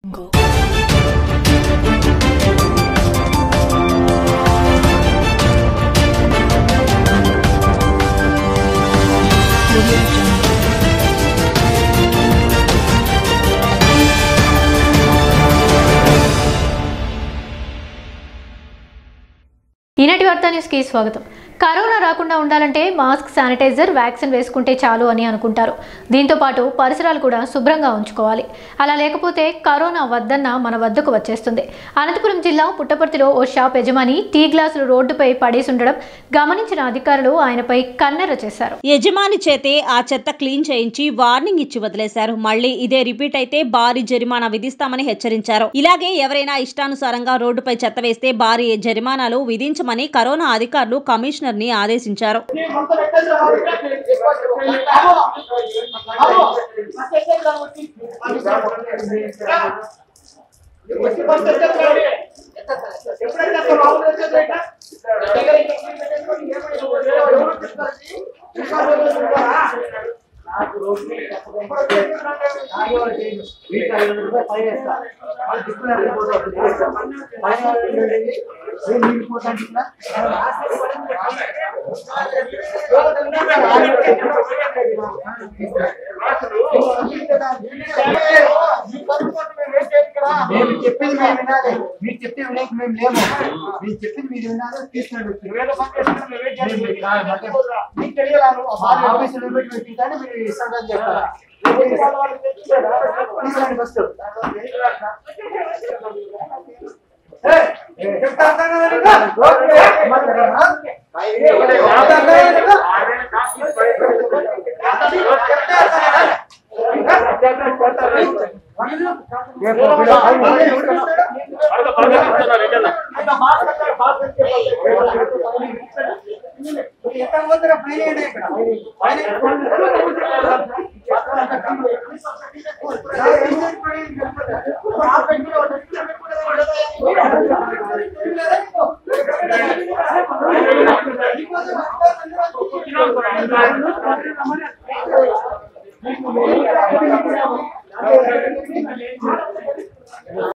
ఈనాటి వార్తా న్యూస్కి స్వాగతం కరోనా రాకుండా ఉండాలంటే మాస్క్ శానిటైజర్ వ్యాక్సిన్ వేసుకుంటే చాలు అని అనుకుంటారు దీంతో పాటు పరిసరాలు కూడా శుభ్రంగా ఉంచుకోవాలి అలా లేకపోతే కరోనా వద్దన్న మన వద్దకు వచ్చేస్తుంది అనంతపురం జిల్లా పుట్టపర్తిలో ఓ షాప్ యజమాని టీ గ్లాసులు రోడ్డుపై పడేసి ఉండడం గమనించిన అధికారులు ఆయనపై కన్నెర చేశారు యజమాని చేతే ఆ చెత్త క్లీన్ చేయించి వార్నింగ్ ఇచ్చి వదిలేశారు మళ్ళీ ఇదే రిపీట్ అయితే భారీ జరిమానా విధిస్తామని హెచ్చరించారు ఇలాగే ఎవరైనా ఇష్టానుసారంగా రోడ్డుపై చెత్త వేస్తే భారీ జరిమానాలు విధించమని కరోనా అధికారులు కమిషనర్ ని ఆదేశించారు మేము చెప్పింది మేము వినాలి మీరు చెప్తే వినక మేము లేము మీరు చెప్పింది మీరు వినాలి తీసుకుని మీకు తెలియాలి ఆఫీసులో పెట్టి పెట్టిందని మీరు ఇస్తాడని చెప్తారా తీసుకురండి ఫస్ట్